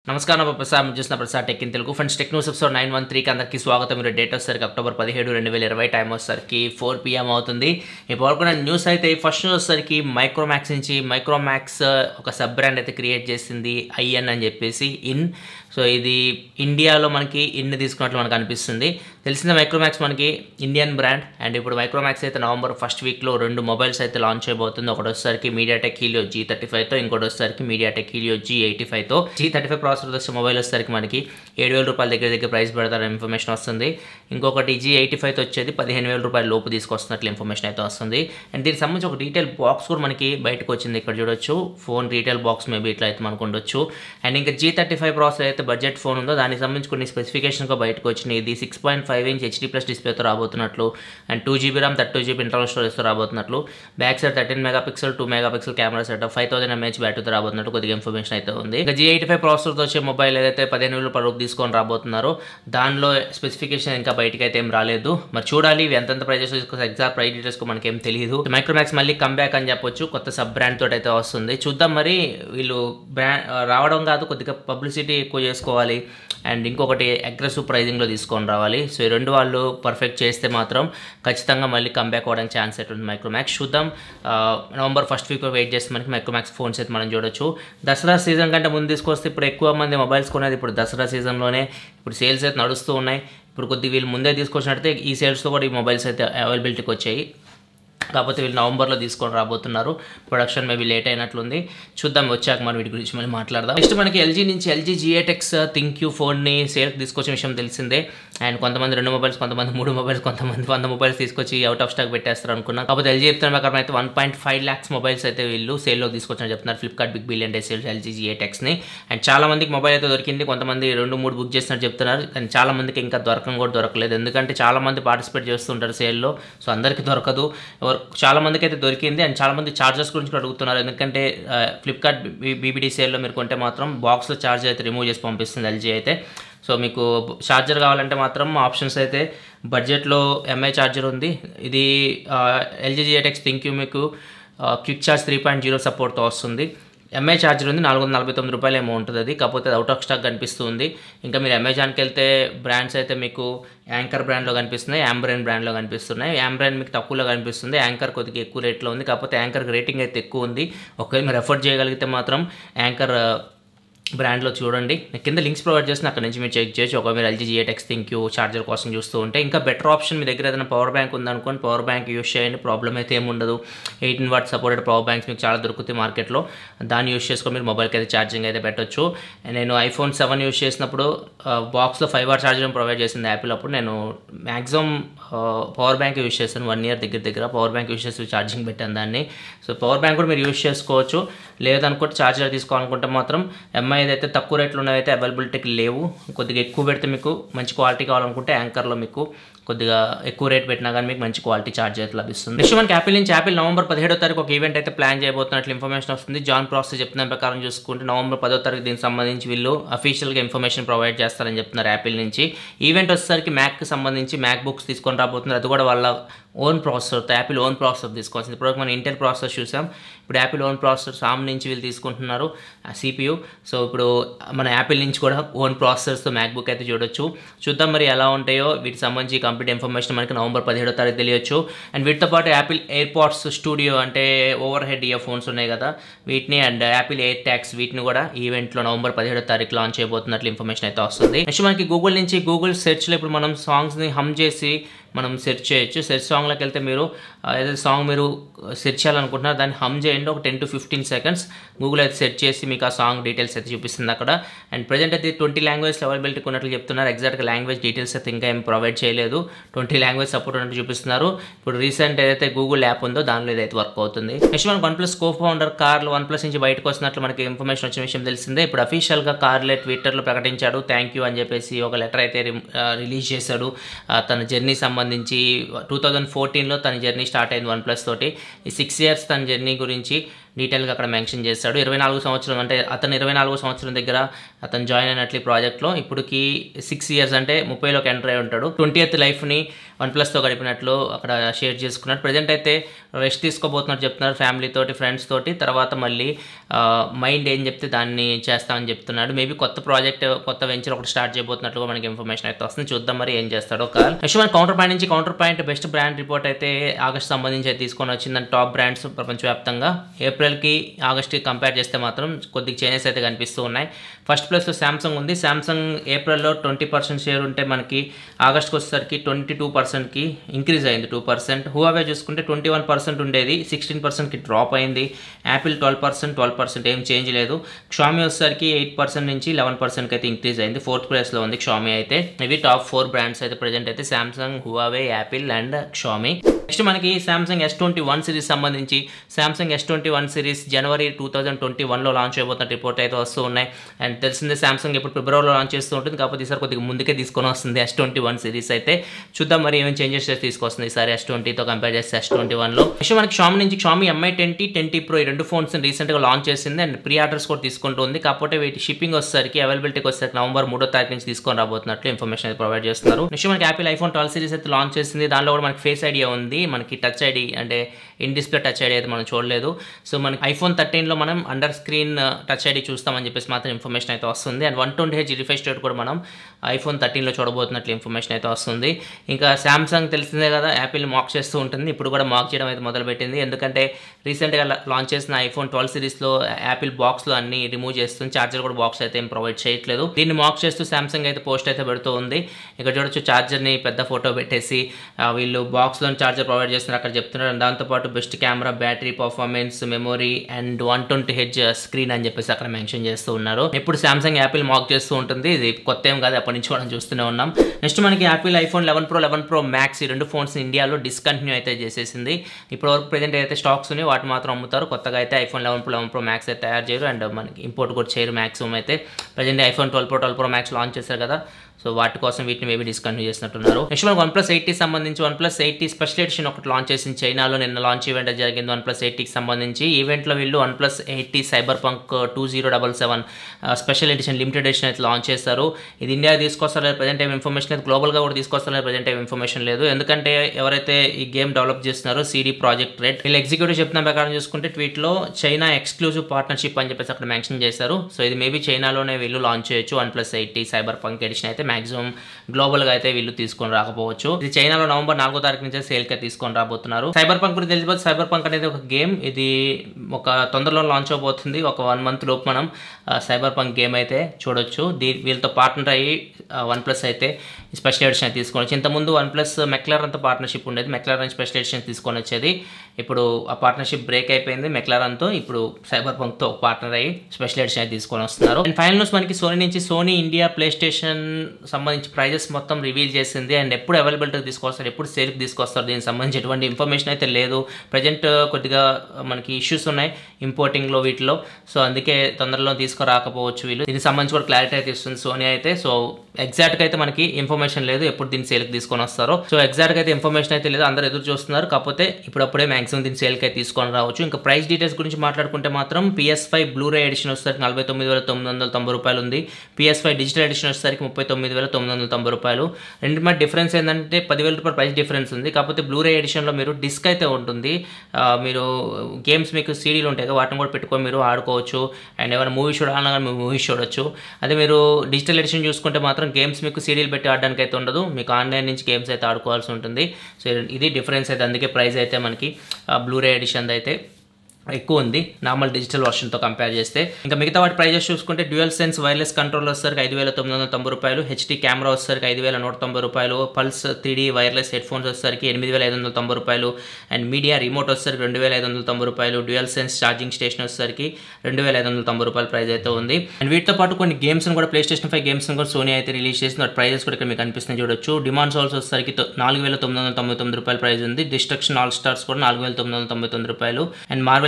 నమస్కారం నా ప్రసాద్ మీరు చూసిన Prasad tech in Telugu friends tech news episode nine one త్రీకి అందరికీ స్వాగతం మీరు డేట్ వచ్చేసరికి అక్టోబర్ పదిహేడు రెండు వేల ఇరవై టైం వచ్చేసరికి ఫోర్ పిఎం అవుతుంది ఇప్పుడు వరకు న్యూస్ అయితే ఫస్ట్ న్యూస్ వచ్చేసరికి మైక్రోమాక్స్ నుంచి మైక్రోమాక్స్ ఒక సబ్ బ్రాండ్ అయితే క్రియేట్ చేసింది ఐఎన్ అని చెప్పేసి ఇన్ సో ఇది ఇండియాలో మనకి ఇన్ తీసుకున్నట్లు మనకు అనిపిస్తుంది తెలిసిన మైక్రోమాక్స్ మనకి ఇండియన్ బ్రాండ్ అండ్ ఇప్పుడు మైక్రోమాక్స్ అయితే నవంబర్ ఫస్ట్ వీక్లో రెండు మొబైల్స్ అయితే లాంచ్ చేయబోతుంది ఒకటి వచ్చేసరికి మీడియాటెక్ హీలియో జీ థర్టీ ఫైవ్తో ఇంకోటి వచ్చేసరికి మీడియాటెక్ హీలియో జీ ఎయిటీ ఫైవ్తో జీ థర్టీ ఫైవ్ ప్రాసెసర్ వచ్చే మొబైల్ వచ్చేసరికి మనకి ఏడు వేల రూపాయల దగ్గర దగ్గర ప్రైస్ పెడతారని ఇన్ఫర్మేషన్ వస్తుంది ఇంకొకటి జీ ఎయిటీ ఫైవ్తో వచ్చేది పదిహేను వేల రూపాయల లోపు తీసుకొస్తున్నట్లు ఇన్ఫర్మేషన్ అయితే వస్తుంది అండ్ దీనికి సంబంధించి ఒక డీటెయిల్ బాక్స్ కూడా మనకి బయటకు వచ్చింది ఇక్కడ చూడొచ్చు ఫోన్ డీటెయిల్ బాక్స్ మేబీ ఇట్లా అయితే మనకు ఉండొచ్చు అండ్ ఇంకా జీ థర్టీ ఫైవ్ ప్రాసెసర్ అయితే బడ్జెట్ ఫోన్ ఉందో దానికి సంబంధించి కొన్ని స్పెసిఫికేషన్గా బయటకు వచ్చినాయి ఇది six point five inch HD plus డిస్ప్లేతో రాబోతున్నట్లు and two GB RAM thirty two GB internal స్టోరేజ్తో రాబోతున్నట్లు back side thirteen mega pixel two mega pixel camera set five thousand MH బ్యాటరీతో రాబోతున్నట్టు కొద్దిగా ఇన్ఫర్మేషన్ అయితే ఉంది ఇంకా జీ ఎయిటీ ఫైవ్ ప్రాసెసర్తో వచ్చే మొబైల్ ఏదైతే పదిహేను వేలు రూపాయలు తీసుకొని రాబోతున్నారో దానిలో స్పెసిఫికేషన్ ఇంకా బయటకి అయితే ఏం రాలేదు మరి చూడాలి ఇవి ఎంతెంత ప్రైజెస్ ఎగ్జాక్ట్ ప్రైస్ డీటెయిల్స్ మనకి ఏం తెలియదు మైక్రోమాక్స్ మళ్ళీ కంబ్యాక్ అని చెప్పొచ్చు కొత్త సబ్ బ్రాండ్ తోటి అయితే వస్తుంది చూద్దాం మరి వీళ్ళు బ్రాండ్ రావడం కాదు కొద్దిగా పబ్లిసిటీ ఎక్కువ చేసుకోవాలి అండ్ ఇంకొకటి అగ్రెసివ్ ప్రైజింగ్లో తీసుకొని రావాలి సో ఈ రెండు వాళ్ళు పర్ఫెక్ట్ చేస్తే మాత్రం ఖచ్చితంగా మళ్ళీ కంబ్యాక్ అవ్వడానికి ఛాన్స్ అయితే ఉంది మైక్రోమాక్స్ చూద్దాం ఆ, నవంబర్ ఫస్ట్ వీక్ వెయిట్ చేస్తే మనకి మైక్రోమాక్స్ ఫోన్స్ అయితే మనం చూడొచ్చు దసరా సీజన్ కంటే ముందు తీసుకొస్తే ఇప్పుడు ఎక్కువ మంది మొబైల్స్ కొనేది ఇప్పుడు దసరా సీజన్లోనే ఇప్పుడు సేల్స్ అయితే నడుస్తూ ఉన్నాయి ఇప్పుడు కొద్దిగా వీళ్ళు ముందే తీసుకొచ్చినట్టయితే ఈ సేల్స్తో కూడా ఈ మొబైల్స్ అయితే అవైలబిలిటీకి వచ్చాయి కాకపోతే వీళ్ళు నవంబర్లో తీసుకొని రాబోతున్నారు ప్రొడక్షన్ మేబీ లేట్ అయినట్లుంది చూద్దాం వచ్చాక మనం వీటి గురించి మళ్ళీ మాట్లాడదాం నెక్స్ట్ మనకి ఎల్జీ నుంచి ఎల్జీ జిఏటెక్స్ థింక్ యూ ఫోన్ని సేల్కి తీసుకొచ్చిన విషయం తెలిసిందే అండ్ కొంతమంది రెండు మొబైల్స్ కొంతమంది మూడు మొబైల్స్ కొంతమంది వంద మొబైల్స్ తీసుకొచ్చి అవుట్ ఆఫ్ స్టాక్ పెట్టేస్తారు అనుకున్నాం కాకపోతే ఎల్జీ చెప్తున్న ప్రకారం అయితే one point five lakhs mobiles అయితే వీళ్ళు సేల్లో తీసుకొచ్చిన చెప్తున్నారు Flipkart big billion day sales LG జిఏటెక్స్ని అండ్ చాలా మందికి మొబైల్ అయితే దొరికింది కొంతమంది రెండు మూడు బుక్ చేసినట్టు చెప్తున్నారు కానీ చాలా మందికి ఇంకా దొరకడం కూడా దొరకలేదు ఎందుకంటే చాలా మంది పార్టిసిపేట్ చేస్తుంటారు సేల్లో సో అందరికీ దొరకదు ఎవరు చాలా మందికి అయితే దొరికింది అండ్ చాలా మంది చార్జెస్ గురించి కూడా అడుగుతున్నారు ఎందుకంటే ఫ్లిప్కార్ట్ బీబీడీ సేల్లో మీరు కొంటే మాత్రం బాక్స్లో ఛార్జర్ అయితే రిమూవ్ చేసి పంపిస్తుంది ఎల్జీ అయితే సో మీకు ఛార్జర్ కావాలంటే మాత్రం ఆప్షన్స్ అయితే బడ్జెట్లో ఎంఐ ఛార్జర్ ఉంది ఇది ఎల్జీ జిఎటెక్స్ థింక్ యూ మీకు quick charge three point zero సపోర్ట్తో వస్తుంది ఎంఐ ఛార్జర్ ఉంది నాలుగు వందల నలభై తొమ్మిది రూపాయలు ఏమో ఉంటుంది అది కాకపోతే అది అవుట్ ఆఫ్ స్టాక్ కనిపిస్తుంది ఇంకా మీరు అమెజాన్కి వెళ్తే బ్రాండ్స్ అయితే మీకు యాంకర్ బ్రాండ్లో కనిపిస్తున్నాయి యాంబ్రెన్ బ్రాండ్లో కనిపిస్తున్నాయి యాంబ్రెన్ మీకు తక్కువలో కనిపిస్తుంది యాంకర్ కొద్దిగా ఎక్కువ రేట్లో ఉంది కాకపోతే యాంకర్కి రేటింగ్ అయితే ఎక్కువ ఉంది ఒకవేళ మీరు ఎఫర్ట్ చేయగలిగితే మాత్రం యాంకర్ బ్రాండ్లో చూడండి నేను కింద లింక్స్ ప్రొవైడ్ చేసిన అక్కడ నుంచి మీరు చెక్ చేయొచ్చు ఒకవేళ మీరు LG G eight X ThinQ charger కోసం చూస్తూ ఉంటే ఇంకా బెటర్ ఆప్షన్ మీ దగ్గర ఏదైనా పవర్ బ్యాంక్ ఉందనుకోండి పవర్ బ్యాంక్ యూస్ చేయండి ప్రాబ్లం అయితే ఏమి ఉండదు eighteen watt supported power banks మీకు చాలా దొరుకుతాయి మార్కెట్లో దాన్ని యూస్ చేసుకొని మీరు మొబైల్కి అయితే ఛార్జింగ్ అయితే పెట్టొచ్చు నేను ఐఫోన్ సెవెన్ యూస్ చేసినప్పుడు బాక్స్లో ఫైవ్ వాట్ ఛార్జర్ ప్రొవైడ్ చేసింది యాపిల్ అప్పుడు నేను మ్యాక్సిమం పవర్ బ్యాంక్ యూస్ చేస్తాను వన్ ఇయర్ దగ్గర దగ్గర పవర్ బ్యాంక్ యూస్ చేసి ఛార్జింగ్ పెట్టాను దాన్ని సో పవర్ బ్యాంక్ కూడా మీరు యూస్ చేసుకోవచ్చు లేదనుకుంటే ఛార్జర్ తీసుకోవాలనుకుంటే మాత్రం ఎంఐ ఏదైతే తక్కువ రేట్లు ఉన్నవైతే అవైలబిలిటీకి లేవు కొద్దిగా ఎక్కువ పెడితే మీకు మంచి క్వాలిటీ కావాలనుకుంటే యాంకర్లో మీకు కొద్దిగా ఎక్కువ రేట్ పెట్టినా కానీ మీకు మంచి క్వాలిటీ ఛార్జ్ అయితే లభిస్తుంది నెక్స్ట్ మనకి యాపిల్ నుంచి యాపిల్ నవంబర్ పదిహేడో తారీఖు ఒక ఈవెంట్ అయితే ప్లాన్ చేయబోతున్నట్లు ఇన్ఫర్మేషన్ వస్తుంది జాన్ ప్రాసెస్ చెప్తున్న ప్రకారం చూసుకుంటే నవంబర్ పదో తారీఖు దీనికి సంబంధించి వీళ్ళు అఫీషియల్గా ఇన్ఫర్మేషన్ ప్రొవైడ్ చేస్తారని చెప్తున్నారు యాపిల్ నుంచి ఈవెంట్ వచ్చేసరికి మ్యాక్కి సంబంధించి మ్యాక్ బుక్స్ తీసుకొని రాబోతున్నారు అది కూడా వాళ్ళ ఓన్ ప్రాసెసర్తో యాపిల్ ఓన్ ప్రాసెసర్ తీసుకోవాల్సింది ఇప్పుడు మనం ఇంటెల్ ప్రాసెసర్ చూసాం ఇప్పుడు యాపిల్ ఓన్ ప్రాసెసర్ సామ్ నుంచి వీళ్ళు తీసుకుంటున్నారు సిపియు సో ఇప్పుడు మన యాపిల్ నుంచి కూడా ఓన్ ప్రాసెసర్స్తో మ్యాక్బుక్ అయితే చూడొచ్చు చూద్దాం మరి ఎలా ఉంటాయో వీటికి సంబంధించి కంప్లీట్ ఇన్ఫర్మేషన్ మనకి నవంబర్ పదిహేడో తారీఖు తెలియచ్చు అండ్ వీటితో పాటు యాపిల్ ఎయిర్పాడ్స్ స్టూడియో అంటే ఓవర్ హెడ్ ఇయర్ ఫోన్స్ ఉన్నాయి కదా వీటిని అండ్ యాపిల్ ఎయిర్ ట్యాక్స్ వీటిని కూడా ఈవెంట్లో నవంబర్ పదిహేడో తారీఖు లాంచ్ చేయబోతున్నట్లు ఇన్ఫర్మేషన్ అయితే వస్తుంది నెక్స్ట్ మనకి గూగుల్ నుంచి గూగుల్ సెర్చ్లో ఇప్పుడు మనం సాంగ్స్ని హమ్ చేసి మనం సెర్చ్ చేయొచ్చు సెర్చ్ సాంగ్లోకి వెళ్తే మీరు ఆ, ఏదైతే సాంగ్ మీరు సెర్చ్ చేయాలనుకుంటున్నారో దాన్ని హమ్ చేయండి ఒక ten to fifteen seconds Google అయితే సెర్చ్ చేసి మీకు ఆ సాంగ్ డీటెయిల్స్ అయితే చూపిస్తుంది అక్కడ అండ్ ప్రజెంట్ అయితే ట్వంటీ లాంగ్వేజ్ అవైలబిలిటీ ఉన్నట్లు చెప్తున్నారు ఎగ్జాక్ట్గా లాంగ్వేజ్ డీటెయిల్స్ అయితే ఇంకా ఏం ప్రొవైడ్ చేయలేదు ట్వంటీ లాంగ్వేజ్ సపోర్ట్ ఉన్నట్టు చూపిస్తున్నారు ఇప్పుడు రీసెంట్ ఏదైతే గూగుల్ యాప్ ఉందో దానిలో ఇదైతే వర్క్ అవుతుంది నెక్స్ట్ మనకి OnePlus co founder Carl OnePlus నుంచి బయటకు వస్తున్నట్లు మనకి ఇన్ఫర్మేషన్ వచ్చిన విషయం తెలిసిందే ఇప్పుడు అఫీషియల్గా కార్లే ట్విట్టర్లో ప్రకటించాడు థ్యాంక్ యూ అని చెప్పేసి ఒక లెటర్ అయితే రిలీజ్ చేశాడు ఆ, తన జర్నీ సంబంధించి టూ థౌజండ్ ఫోర్టీన్లో తన జర్నీ స్టార్ట్ అయింది వన్ ప్లస్ తోటి ఈ సిక్స్ ఇయర్స్ తన జర్నీ గురించి డీటెయిల్గా అక్కడ మెన్షన్ చేశాడు ఇరవై నాలుగు సంవత్సరం అంటే అతను ఇరవై నాలుగు సంవత్సరం దగ్గర అతను జాయిన్ అయినట్లు ఈ ప్రాజెక్ట్లో ఇప్పటికి సిక్స్ ఇయర్స్ అంటే ముప్పైలోకి ఎంటర్ అయి ఉంటాడు ట్వంటీ ఎయిత్ లైఫ్ని వన్ ప్లస్తో గడిపినట్లు అక్కడ షేర్ చేసుకున్నాడు ప్రజెంట్ అయితే రెస్ట్ తీసుకోబోతున్నట్టు చెప్తున్నారు ఫ్యామిలీ తోటి ఫ్రెండ్స్ తోటి తర్వాత మళ్ళీ మైండ్ ఏం చెప్తే దాన్ని చేస్తామని చెప్తున్నాడు మేబీ కొత్త ప్రాజెక్ట్ కొత్త వెంచర్ ఒకటి స్టార్ట్ చేయబోతున్నట్లుగా మనకి ఇన్ఫర్మేషన్ అయితే వస్తుంది చూద్దాం మరి ఏం చేస్తాడో కాల్ నెక్స్ట్ మన కౌంటర్ పాయింట్ నుంచి Counterpoint best brand report అయితే ఆగస్ట్ సంబంధించి అయితే తీసుకొని వచ్చిందని టాప్ బ్రాండ్స్ ప్రపంచవ్యాప్తంగా ఏప్రిల్కి ఆగస్ట్కి కంపేర్ చేస్తే మాత్రం కొద్దిగా చేంజెస్ అయితే కనిపిస్తూ ఉన్నాయి ఫస్ట్ ప్లేస్లో శాంసంగ్ ఉంది శాంసంగ్ ఏప్రిల్లో ట్వంటీ పర్సెంట్ షేర్ ఉంటే మనకి ఆగస్ట్కి వచ్చేసరికి ట్వంటీ టూ పర్సెంట్కి ఇంక్రీజ్ అయింది టూ పర్సెంట్ హువావే చూసుకుంటే ట్వంటీ వన్ పర్సెంట్ ఉండేది సిక్స్టీన్ పర్సెంట్కి డ్రాప్ అయింది Apple twelve percent twelve percent ఏం చేంజ్ లేదు క్షామి వచ్చేసరికి ఎయిట్ పర్సెంట్ నుంచి లెవెన్ పర్సెంట్కి అయితే ఇంక్రీజ్ అయింది ఫోర్త్ ప్లేస్లో ఉంది క్షామి అయితే ఇవి టాప్ ఫోర్ బ్రాండ్స్ అయితే ప్రజెంట్ అయితే Samsung Huawei Apple and Xiaomi next మనకి Samsung S twenty one series సంబంధించి Samsung S twenty one series జనవరి టూ థౌజండ్ ట్వంటీ వన్లో లాంచ్ అయిపోతున్న రిపోర్ట్ అయితే వస్తూ ఉన్నాయి అండ్ తెలిసిందే శాంసంగ్ ఇప్పుడు ఫిబ్రవరిలో లాంచ్ చేస్తూ ఉంటుంది కాకపోతే ఈసారి కొద్దిగా ముందుకే తీసుకొని వస్తుంది ఎస్ ట్వంటీ వన్ సిరీస్ అయితే చూద్దాం మరి ఏమేమి చేంజెస్ చేసి తీసుకొస్తుంది ఈసారి ఎస్ ట్వంటీతో కంపేర్ చేస్తే ఎస్ ట్వంటీ వన్లో నెక్స్ట్ మనకి షామి నుంచి Xiaomi Mi twenty twenty Pro ఈ రెండు ఫోన్స్ రీసెంట్గా లాంచ్ చేసింది అండ్ ప్రీ ఆర్డర్స్ కూడా తీసుకుంటుంది కాకపోతే వీటి షిప్పింగ్ వచ్చేసరికి అవైలబిలిటీకి వచ్చేసరికి నవంబర్ మూడో తారీఖు నుంచి తీసుకొని రాబోతున్నట్లు ఇన్ఫర్మేషన్ అయితే ప్రొవైడ్ చేస్తున్నారు నెక్స్ట్ మనకి యాపిల్ ఐఫోన్ ట్వెల్వ్ సిరీస్ అయితే లాంచ్ చేసింది దానిలో కూడా మనకి ఫేస్ ఐడియా ఉంది మనకి టచ్ ఐడి అంటే ఇన్ డిస్ప్లే టచ్ ఐడి అయితే మనం చూడలేదు సో మనకి ఐఫోన్ థర్టీన్లో మనం అండర్ స్క్రీన్ టచ్ ఐడి చూస్తామని చెప్పేసి మాత్రం ఇన్ఫర్మేషన్ అయితే వస్తుంది and one twenty H refresh rate కూడా మనం ఐఫోన్ థర్టీన్లో చూడబోతున్నట్లు ఇన్ఫర్మేషన్ అయితే వస్తుంది ఇంకా శాంసంగ్ తెలిసిందే కదా యాపిల్ మాక్ చేస్తూ ఉంటుంది ఇప్పుడు కూడా మాక్ చేయడం అయితే మొదలుపెట్టింది ఎందుకంటే రీసెంట్గా లాంచ్ చేసిన ఐఫోన్ ట్వెల్వ్ సిరీస్లో యాపిల్ బాక్స్లో అన్ని రిమూవ్ చేస్తుంది చార్జర్ కూడా బాక్స్ అయితే ఏం ప్రొవైడ్ చేయట్లేదు దీన్ని మాక్ చేస్తూ శాంసంగ్ అయితే పోస్ట్ అయితే పెడుతూ ఉంది ఇక్కడ చూడొచ్చు చార్జర్ని పెద్ద ఫోటో పెట్టేసి ఆ, వీళ్ళు బాక్స్లో చార్జర్ ప్రొవైడ్ చేస్తున్నారు అక్కడ చెప్తున్నారు And దాంతోపాటు best camera battery performance memory and one twenty H screen అని చెప్పేసి అక్కడ మెన్షన్ చేస్తూ ఉన్నారు ఇప్పుడు సామ్సంగ్ యాపిల్ మాక్ చేస్తూ ఉంటుంది ఇది కొత్త ఏం కాదు అప్పటి నుంచి మనం చూస్తూనే ఉన్నాం నెక్స్ట్ మనకి Apple iPhone eleven Pro eleven Pro Max ఈ రెండు ఫోన్స్ ఇండియాలో డిస్కంటిన్యూ అయితే చేసేసింది ఇప్పుడు వరకు ప్రజెంట్ అయితే స్టాక్స్ ఉన్నాయి వాటి మాత్రం అమ్ముతారు కొత్తగా అయితే iPhone eleven Pro eleven Pro Max అయితే తయారు చేయరు అండ్ మనకి ఇంపోర్ట్ కూడా చేయరు మ్యాక్సిమం అయితే present iPhone twelve Pro twelve Pro Max launch చేశారు కదా సో వాటి కోసం వీటిని మేబీ డిస్కంటిన్యూ చేసినట్టున్నారు నెక్స్ట్ మనకి వన్ ప్లస్ ఎయిటీ సంబంధించి OnePlus eighty special edition ఒకటి లాంచ్ చేసింది చైనాలో నిన్న లాంచ్ ఈవెంట్ జరిగింది వన్ ప్లస్ ఎయిటీకి సంబంధించి ఈవెంట్లో వీళ్ళు OnePlus eighty Cyberpunk two zero double seven special edition limited edition అయితే లాంచ్ చేస్తారు ఇది ఇండియా తీసుకొస్తారో ప్రజెంట్ టైం ఇన్ఫర్మేషన్ లేదు గ్లోబల్గా కూడా తీసుకొస్తారో ప్రజెంట్ టైం ఇన్ఫర్మేషన్ లేదు ఎందుకంటే ఎవరైతే ఈ గేమ్ డెవలప్ చేస్తున్నారో సిడి ప్రాజెక్ట్ రెడ్ వీళ్ళు ఎగ్జిక్యూటివ్ చెప్తున్న ప్రకారం చూసుకుంటే ట్వీట్లో చైనా ఎక్స్క్లూజివ్ పార్ట్నర్షిప్ అని చెప్పేసి అక్కడ మెన్షన్ చేశారు సో ఇది మేబీ చైనాలోనే వీళ్ళు లాంచ్ చేయొచ్చు OnePlus eighty Cyberpunk edition అయితే మాక్సిమం గ్లోబల్గా అయితే వీళ్ళు తీసుకొని రాకపోవచ్చు ఇది చైనాలో నవంబర్ నాలుగో తారీఖు నుంచే సేల్కి తీసుకొని రాబోతున్నారు సైబర్ పంక్ గురించి తెలిసిపోతే సైబర్ పంక్ అనేది ఒక గేమ్ ఇది ఒక తొందరలో లాంచ్ అవబోతుంది ఒక వన్ మంత్ లోపు మనం సైబర్ పంక్ గేమ్ అయితే చూడొచ్చు దీ వీళ్ళతో పార్ట్నర్ అయ్యి వన్ ప్లస్ అయితే స్పెషల్ ఎడిషన్ అయితే తీసుకొని వచ్చి ఇంతకుముందు వన్ ప్లస్ మెక్లారన్తో పార్ట్నర్షిప్ ఉండేది మెక్లారన్ స్పెషల్ ఎడిషన్ తీసుకొని వచ్చేది ఇప్పుడు ఆ పార్ట్నర్షిప్ బ్రేక్ అయిపోయింది మెక్లారన్తో ఇప్పుడు సైబర్ పంక్తో పార్ట్నర్ అయ్యి స్పెషల్ ఎడిషన్ అయితే తీసుకొని వస్తున్నారు అండ్ ఫైనల్ న్యూస్ మనకి సోనీ నుంచి సోనీ ఇండియా ప్లే స్టేషన్ సంబంధించి ప్రైజెస్ మొత్తం రివీల్ చేసింది అండ్ ఎప్పుడు అవైలబిలిటీకి తీసుకొస్తారు ఎప్పుడు సేల్కి తీసుకొస్తారు దీనికి సంబంధించి ఎటువంటి ఇన్ఫర్మేషన్ అయితే లేదు ప్రజెంట్ కొద్దిగా మనకి ఇష్యూస్ ఉన్నాయి ఇంపోర్టింగ్లో వీటిలో సో అందుకే తొందరలో తీసుకురాకపోవచ్చు వీళ్ళు దీనికి సంబంధించి కూడా క్లారిటీ అయితే ఇస్తుంది సోనీ అయితే సో ఎగ్జాక్ట్గా అయితే మనకి ఇన్ఫర్మేషన్ లేదు ఎప్పుడు దీన్ని సేల్కి తీసుకొని వస్తారో సో ఎగ్జాక్ట్గా అయితే ఇన్ఫర్మేషన్ అయితే లేదు అందరూ ఎదురు చూస్తున్నారు కాకపోతే ఇప్పుడప్పుడే మాక్సిమం దీన్ని సేల్కి అయితే తీసుకొని రావచ్చు ఇంకా ప్రైస్ డీటెయిల్స్ గురించి మాట్లాడుకుంటే మాత్రం పిఎస్ ఫైవ్ బ్లూరే ఎడిషన్ వచ్చేసరికి నలభై తొమ్మిది వేల తొమ్మిది వందల తొంభై రూపాయలు ఉంది పిఎస్ ఫైవ్ డిజిటల్ ఎడిషన్ వచ్చేసరికి ముప్పై తొమ్మిది వేల తొమ్మిది వందల తొంభై రూపాయలు రెండు మధ్య డిఫరెన్స్ ఏంటంటే పదివేల రూపాయల ప్రైస్ డిఫరెన్స్ ఉంది కాకపోతే బ్లూరే ఎడిషన్లో మీరు డిస్క్ అయితే ఉంటుంది ఆ, మీరు గేమ్స్ మీకు సీడీలు ఉంటాయి కదా వాటిని కూడా పెట్టుకొని మీరు ఆడుకోవచ్చు అండ్ ఏమైనా మూవీ చూడాలన్నా కానీ మీరు మూవీస్ చూడొచ్చు అదే మీరు డిజిటల్ ఎడిషన్ చూసుకుంటే మాత్రం గేమ్స్ మీకు సీడీలు పెట్టి ఆడడానికి అయితే ఉండదు మీకు ఆన్లైన్ నుంచి గేమ్స్ అయితే ఆడుకోవాల్సి ఉంటుంది సో ఇది డిఫరెన్స్ అయితే అందుకే ప్రైస్ అయితే మనకి బ్లూరే ఎడిషన్ అయితే ఎక్కువ ఉంది నార్మల్ డిజిటల్ వర్షన్తో కంపేర్ చేస్తే ఇంకా మిగతా వాటి ప్రైజెస్ చూసుకుంటే డ్యూయల్ సెన్స్ వైర్లెస్ కంట్రోల్ వచ్చేసరికి ఐదు వేల తొమ్మిది వందల తొంభై రూపాయలు హెచ్డీ కెమెరా వచ్చేసరికి ఐదు వేల నూట తొంభై రూపాయలు Pulse three wireless headphones వచ్చేసరికి ఎనిమిది వేల ఐదు వందల తొంభై రూపాయలు అండ్ మీడియా రిమోట్ వచ్చేసరికి రెండు వేల ఐదు వందల తొంభై రూపాయలు డ్యూయల్ సెన్స్ ఛార్జింగ్ స్టేషన్ వచ్చేసరికి రెండు వేల ఐదు వందల తొంభై రూపాయల ప్రైస్ అయితే ఉంది అండ్ వీటితో పాటు కొన్ని గేమ్స్ కూడా ప్లే స్టేషన్ ఫైవ్ గేమ్స్ కూడా సోనీ అయితే రిలీజ్ చేసింది వాటి ప్రైజెస్ కూడా ఇక్కడ మీకు కనిపిస్తుంది చూడొచ్చు డిమాండ్ సోల్స్ వచ్చేసరికి తొ- నాలుగు వేల తొమ్మిది వందల తొంభై తొమ్మిది రూపాయల ప్రైస్ ఉంది డిస్ట్రక్షన్ ఆల్ స్టార్స్ కూడా నాలుగు వేల తొమ్మిది వందల తొంభై తొమ్మిది రూపాయలు and Marvel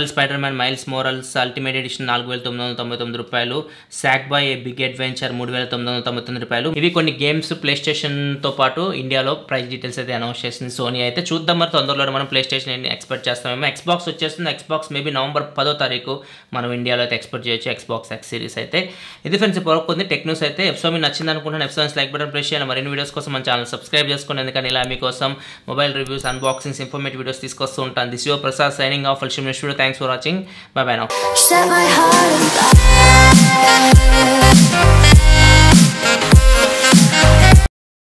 Marvel Spider Man Miles Morales ultimate edition నాలుగు వేల తొమ్మిది వందల తొంభై తొమ్మిది రూపాయలు Sackboy a big adventure మూడు వేల తొమ్మిది వందల తొంభై తొమ్మిది రూపాయలు ఇవి కొన్ని గేమ్స్ ప్లే స్టేషన్తో పాటు ఇండియాలో ప్రైస్ డీటెయిల్స్ అయితే అనౌన్స్ చేసింది సోనీ అయితే చూద్దాం మరి తొందరలో మనం ప్లే స్టేషన్ ఏంటి ఎక్స్పెక్ట్ చేస్తామేమో ఎక్స్బాక్స్ వచ్చేస్తుంది ఎక్స్బాక్స్ మేబీ నవంబర్ పదో తారీఖు మనం ఇండియాలో అయితే ఎక్స్పెక్ట్ చేయొచ్చు ఎక్స్బాక్స్ ఎక్స్ సిరీస్ అయితే ఇది ఫ్రెండ్స్ ఇప్పుడు టెక్ న్యూస్ అయితే ఎపిసోడ్ మీకు నచ్చింది అనుకుంటున్నాను ఎపిసోడ్స్ లైక్ బటన్ ప్రెస్ చేయాలి మరిన్ని వీడియోస్ కోసం మన ఛానల్ సబ్స్క్రైబ్ చేసుకోండి ఎందుకంటే ఇలా మీకోసం mobile reviews unboxings informative videos తీసుకొస్తూ ఉంటాను this your Prasad signing off ఫల్షిమ్ video thanks for watching bye bye now Set my heart on fire.